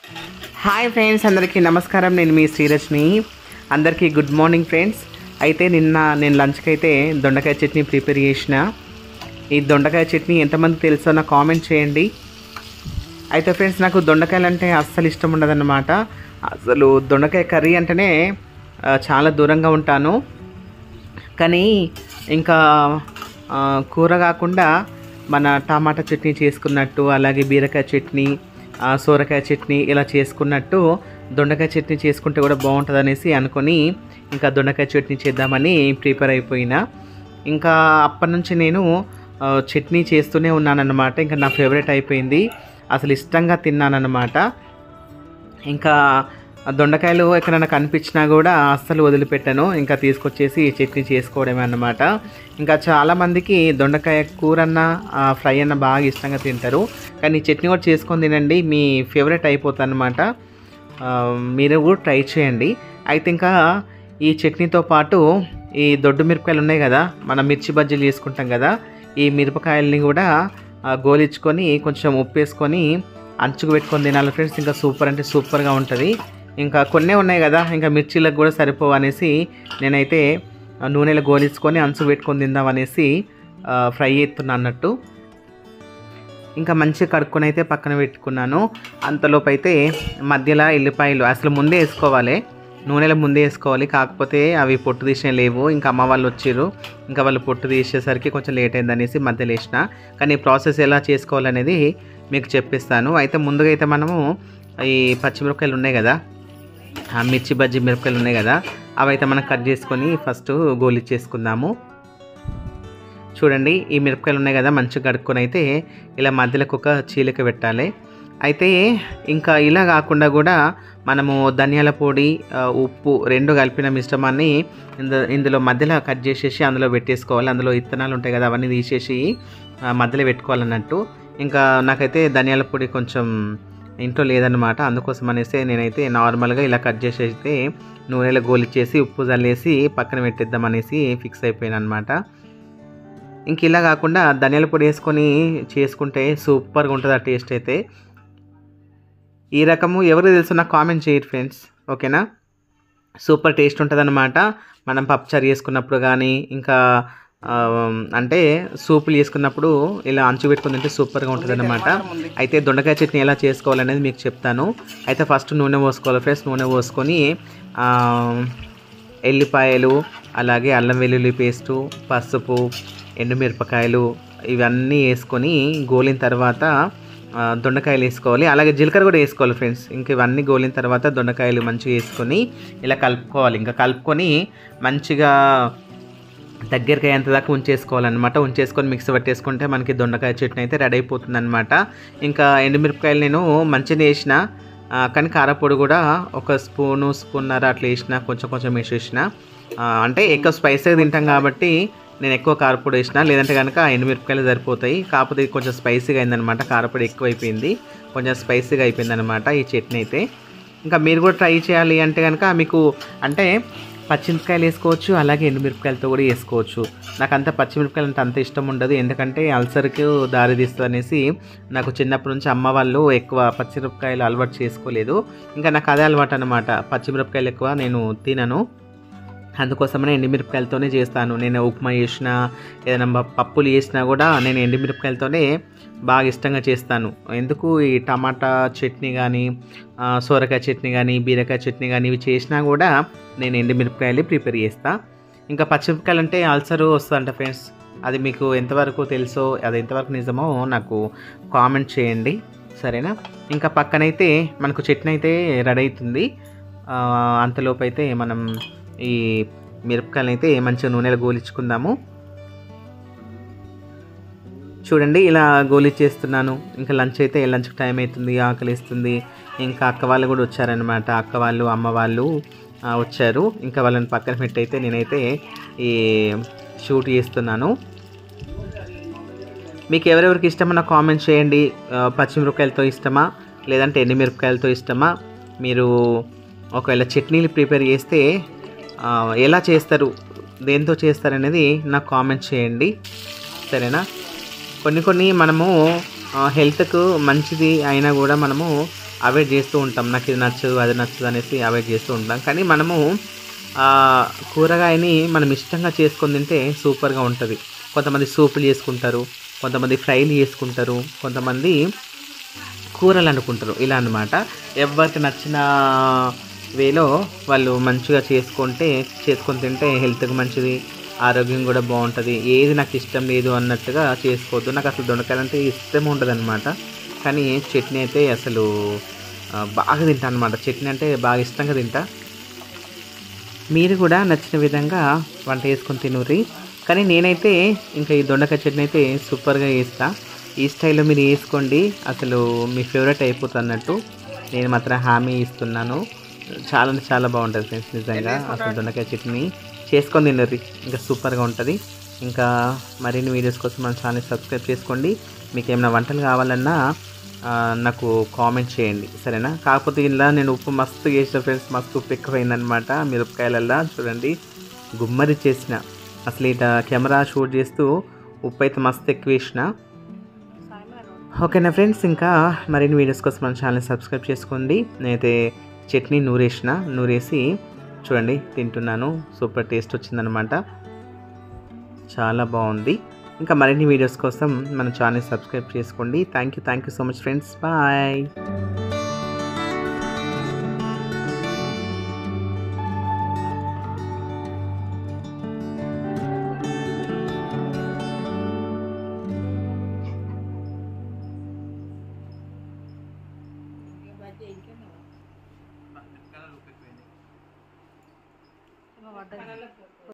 hi friends అందరికీ నమస్కారం నేను మీ శ్రీరజ్ని అందరికీ గుడ్ మార్నింగ్ ఫ్రెండ్స్ అయితే నిన్న నేను లంచ్కి అయితే దొండకాయ చట్నీ ప్రిపేర్ చేసిన ఈ దొండకాయ చట్నీ ఎంతమంది తెలుసో నాకు కామెంట్ చేయండి అయితే ఫ్రెండ్స్ నాకు దొండకాయలు అంటే అస్సలు ఇష్టం ఉండదన్నమాట అసలు దొండకాయ కర్రీ అంటేనే ఆ, చాలా దూరంగా ఉంటాను కానీ ఇంకా ఆ, కూర కాకుండా మన టమాటా చట్నీ చేసుకున్నట్టు అలాగే బీరకాయ చట్నీ ఆ, సోరకాయ చట్నీ ఇలా చేసుకున్నట్టు దొండకాయ చట్నీ చేసుకుంటే కూడా బాగుంటుంది అనేసి అనుకొని ఇంకా దొండకాయ చట్నీ చేద్దామని ప్రిపేర్ అయిపోయినా ఇంకా అప్పటి నుంచి నేను ఆ, చట్నీ చేస్తూనే ఉన్నానన్నమాట ఇంకా నా ఫేవరెట్ అయిపోయింది అసలు ఇష్టంగా తిన్నానన్నమాట ఇంకా ఆ దొండకాయలు ఎక్కడైనా కనిపించినా కూడా అస్సలు వదిలిపెట్టాను ఇంకా తీసుకొచ్చేసి చట్నీ చేసుకోవడమే అన్నమాట ఇంకా చాలామందికి దొండకాయ కూర అన్న ఆ, ఫ్రై అన్న బాగా ఇష్టంగా తింటారు కానీ చట్నీ కూడా చేసుకొని తినండి మీ ఫేవరెట్ అయిపోతుంది అనమాట మీరు కూడా ట్రై చేయండి అయితే ఇంకా ఈ చట్నీతో పాటు ఈ దొడ్డు మిరపకాయలు ఉన్నాయి కదా మనం మిర్చి బజ్జీలు చేసుకుంటాం కదా ఈ మిరపకాయల్ని కూడా ఆ, గోలించుకొని కొంచెం ఉప్పు వేసుకొని అంచుకు పెట్టుకొని తినాలి ఫ్రెండ్స్ ఇంకా సూపర్ అంటే సూపర్గా ఉంటుంది ఇంకా కొన్నే ఉన్నాయి కదా ఇంకా మిర్చీలకు కూడా సరిపోవు అనేసి నేనైతే ఆ, నూనెలో గోలించుకొని అంచు పెట్టుకొని తిందాం అనేసి ఆ, ఫ్రై చేస్తున్నా అన్నట్టు ఇంకా మంచిగా కడుక్కొని అయితే పక్కన పెట్టుకున్నాను అంతలోపు అయితే మధ్యలో ఎల్లిపాయలు అసలు ముందే వేసుకోవాలి నూనెలో ముందే వేసుకోవాలి కాకపోతే అవి పొట్టు తీసిన లేవు ఇంకా అమ్మ వాళ్ళు వచ్చారు ఇంకా వాళ్ళు పొట్టు తీసేసరికి కొంచెం లేట్ అయింది అనేసి మధ్యలో వేసిన కానీ ఈ ప్రాసెస్ ఎలా చేసుకోవాలనేది మీకు చెప్పిస్తాను అయితే ముందుగా అయితే మనము ఈ పచ్చిమిరపకాయలు ఉన్నాయి కదా ఆ మిర్చి బజ్జీ మిరపకాయలు ఉన్నాయి కదా అవి అయితే మనం కట్ చేసుకొని ఫస్ట్ గోలిచ్చేసుకుందాము చూడండి ఈ మిరపకాయలు ఉన్నాయి కదా మంచిగా కడుక్కొని అయితే ఇలా మధ్యలోకి ఒక చీలిక పెట్టాలి అయితే ఇంకా ఇలా కాకుండా కూడా మనము ధనియాల పొడి ఆ, ఉప్పు రెండు కలిపిన మిశ్రమాన్ని ఇందు ఇందులో మధ్యలో కట్ చేసేసి అందులో పెట్టేసుకోవాలి అందులో ఇత్తనాలు ఉంటాయి కదా అవన్నీ తీసేసి ఆ, మధ్యలో పెట్టుకోవాలన్నట్టు ఇంకా నాకైతే ధనియాల పొడి కొంచెం ఇంట్లో లేదనమాట అందుకోసం అనేసి నేనైతే నార్మల్గా ఇలా కట్ చేసి అయితే నూనెలో గోలిచ్చేసి ఉప్పు చల్లేసి పక్కన పెట్టేద్దాం అనేసి ఫిక్స్ అయిపోయాను అనమాట ఇంక ఇలా కాకుండా ధనియాల పొడి వేసుకొని చేసుకుంటే సూపర్గా ఉంటుంది ఆ టేస్ట్ అయితే ఈ రకము ఎవరికి తెలుసు నాకు కామెంట్ చేయరు ఫ్రెండ్స్ ఓకేనా సూపర్ టేస్ట్ ఉంటుంది మనం పప్పుచారు చేసుకున్నప్పుడు కానీ ఇంకా ఆ, అంటే సూపులు చేసుకున్నప్పుడు ఇలా అంచు పెట్టుకుని తింటే సూపర్గా ఉంటుంది అనమాట అయితే దొండకాయ చట్నీ ఎలా చేసుకోవాలనేది మీకు చెప్తాను అయితే ఫస్ట్ నూనె పోసుకోవాలి ఫ్రెండ్స్ నూనె పోసుకొని ఆ, ఎల్లిపాయలు అలాగే అల్లం వెల్లుల్లి పేస్టు పసుపు ఎండుమిరపకాయలు ఇవన్నీ వేసుకొని గోలిన తర్వాత ఆ, దొండకాయలు వేసుకోవాలి అలాగే జీలకర్ర కూడా వేసుకోవాలి ఫ్రెండ్స్ ఇంక ఇవన్నీ గోలిన తర్వాత దొండకాయలు మంచిగా వేసుకొని ఇలా కలుపుకోవాలి ఇంకా కలుపుకొని మంచిగా దగ్గరికి అయ్యేంత దాకా ఉంచేసుకోవాలన్నమాట ఉంచేసుకొని మిక్సీ పట్టేసుకుంటే మనకి దొండకాయ చట్నీ అయితే రెడీ అయిపోతుంది అనమాట ఇంకా ఎండుమిరపకాయలు నేను మంచిగా వేసిన ఆ, కానీ కారపొడి కూడా ఒక స్పూను స్పూన్నర అట్లా వేసిన కొంచెం కొంచెం వేసేసిన ఆ, అంటే ఎక్కువ స్పైసీగా తింటాం కాబట్టి నేను ఎక్కువ కారపొడి వేసిన లేదంటే కనుక ఎండుమిరపకాయలు సరిపోతాయి కాకపోతే ఇది కొంచెం స్పైసీగా అయిందనమాట కారపొడి ఎక్కువ అయిపోయింది కొంచెం స్పైసీగా అయిపోయింది అనమాట ఈ చట్నీ అయితే ఇంకా మీరు కూడా ట్రై చేయాలి అంటే కనుక మీకు అంటే పచ్చిమిరపకాయలు వేసుకోవచ్చు అలాగే ఎండుమిరపకాయలతో కూడా వేసుకోవచ్చు నాకు అంత పచ్చిమిరపకాయలు అంటే అంత ఇష్టం ఉండదు ఎందుకంటే అల్సర్కి దారి తీస్తుంది అనేసి నాకు చిన్నప్పటి నుంచి అమ్మ వాళ్ళు ఎక్కువ పచ్చిమిరపకాయలు అలవాటు చేసుకోలేదు ఇంకా నాకు అదే అలవాటు అనమాట పచ్చిమిరపకాయలు ఎక్కువ నేను తినను అందుకోసమనే ఎండుమిరపకాయలతోనే చేస్తాను నేను ఉప్మా చేసినా ఏదైనా ప- పప్పులు చేసినా కూడా నేను ఎండుమిరపకాయలతోనే బాగా ఇష్టంగా చేస్తాను ఎందుకు ఈ టమాటా చట్నీ కానీ సోరకాయ చట్నీ కానీ బీరకాయ చట్నీ కానీ ఇవి చేసినా కూడా నేను ఎండుమిరపకాయలు ప్రిపేర్ చేస్తా ఇంకా పచ్చిమిరపకాయలు అంటే అల్సర్ వస్తుందంట ఫ్రెండ్స్ అది మీకు ఎంతవరకు తెలుసో అది ఎంతవరకు నిజమో నాకు కామెంట్ చేయండి సరేనా ఇంకా పక్కనైతే మనకు చట్నీ అయితే రెడీ అవుతుంది ఆ, అంతలోపు అయితే మనం ఈ మిరపకాయలు అయితే మంచిగా నూనెలో గోలించుకుందాము చూడండి ఇలా గోలిచ్చేస్తున్నాను ఇంకా లంచ్ అయితే లంచ్ టైం అవుతుంది ఆకలిస్తుంది ఇంకా అక్క వాళ్ళు కూడా వచ్చారనమాట అక్క వాళ్ళు అమ్మ వాళ్ళు ఆ, వచ్చారు ఇంకా వాళ్ళని పక్కన పెట్టి అయితే నేనైతే ఈ షూట్ చేస్తున్నాను మీకు ఎవరెవరికి ఇష్టమో నాకు కామెంట్ చేయండి ఆ, పచ్చిమిరపకాయలతో ఇష్టమా లేదంటే ఎండుమిరపకాయలతో ఇష్టమా మీరు ఒకవేళ చట్నీలు ప్రిపేర్ చేస్తే ఆ, ఎలా చేస్తారు దేంతో చేస్తారనేది నాకు కామెంట్ చేయండి సరేనా కొన్ని కొన్ని మనము ఆ, హెల్త్కు మంచిది అయినా కూడా మనము అవాయిడ్ చేస్తూ ఉంటాం నాకు ఇది నచ్చదు అది నచ్చదు అనేసి అవాయిడ్ చేస్తూ ఉంటాం కానీ మనము ఆ, కూరగాయని మనం ఇష్టంగా చేసుకొని తింటే సూపర్గా ఉంటుంది కొంతమంది సూపులు చేసుకుంటారు కొంతమంది ఫ్రైలు చేసుకుంటారు కొంతమంది కూరలు అనుకుంటారు ఇలా అన్నమాట ఎవరికి నచ్చిన వేలో వాళ్ళు మంచిగా చేసుకుంటే చేసుకొని తింటే హెల్త్కి మంచిది ఆరోగ్యం కూడా బాగుంటుంది ఏది నాకు ఇష్టం లేదు అన్నట్టుగా చేసుకోవద్దు నాకు అసలు దొండకాయలు అంటే ఇష్టం ఉండదు అనమాట కానీ చట్నీ అయితే అసలు ఆ, బాగా తింటా అనమాట చట్నీ అంటే బాగా ఇష్టంగా తింటా మీరు కూడా నచ్చిన విధంగా వంట చేసుకొని తినుర్రి కానీ నేనైతే ఇంకా ఈ దొండకాయ చట్నీ అయితే సూపర్గా వేస్తా ఈ స్టైల్లో మీరు వేసుకోండి అసలు మీ ఫేవరెట్ అయిపోతుంది అన్నట్టు నేను మాత్రం హామీ ఇస్తున్నాను చాలా అంటే చాలా బాగుంటుంది ఫ్రెండ్స్ నిజంగా అసలు దొండకాయ చట్నీ చేసుకొని తినర్రి ఇంకా సూపర్గా ఉంటుంది ఇంకా మరిన్ని వీడియోస్ కోసం మన ఛానల్ సబ్స్క్రైబ్ చేసుకోండి మీకు ఏమైనా వంటలు కావాలన్నా ఆ, నాకు కామెంట్ చేయండి సరేనా కాకపోతే ఇలా నేను ఉప్పు మస్తు చేసిన ఫ్రెండ్స్ మస్తు ఉప్పు ఎక్కువైందనమాట మిరపకాయలల్లా చూడండి గుమ్మరి చేసిన అసలు ఇట కెమెరా షూట్ చేస్తూ ఉప్పు అయితే మస్తు ఎక్కువ వేసిన ఓకేనా ఫ్రెండ్స్ ఇంకా మరిన్ని వీడియోస్ కోసం మన ఛానల్ సబ్స్క్రైబ్ చేసుకోండి నేనైతే చట్నీ నూరేసిన నూరేసి చూడండి తింటున్నాను సూపర్ టేస్ట్ వచ్చిందనమాట చాలా బాగుంది ఇంకా మరిన్ని వీడియోస్ కోసం మన ఛానల్ సబ్స్క్రైబ్ చేసుకోండి thank you thank you so much friends bye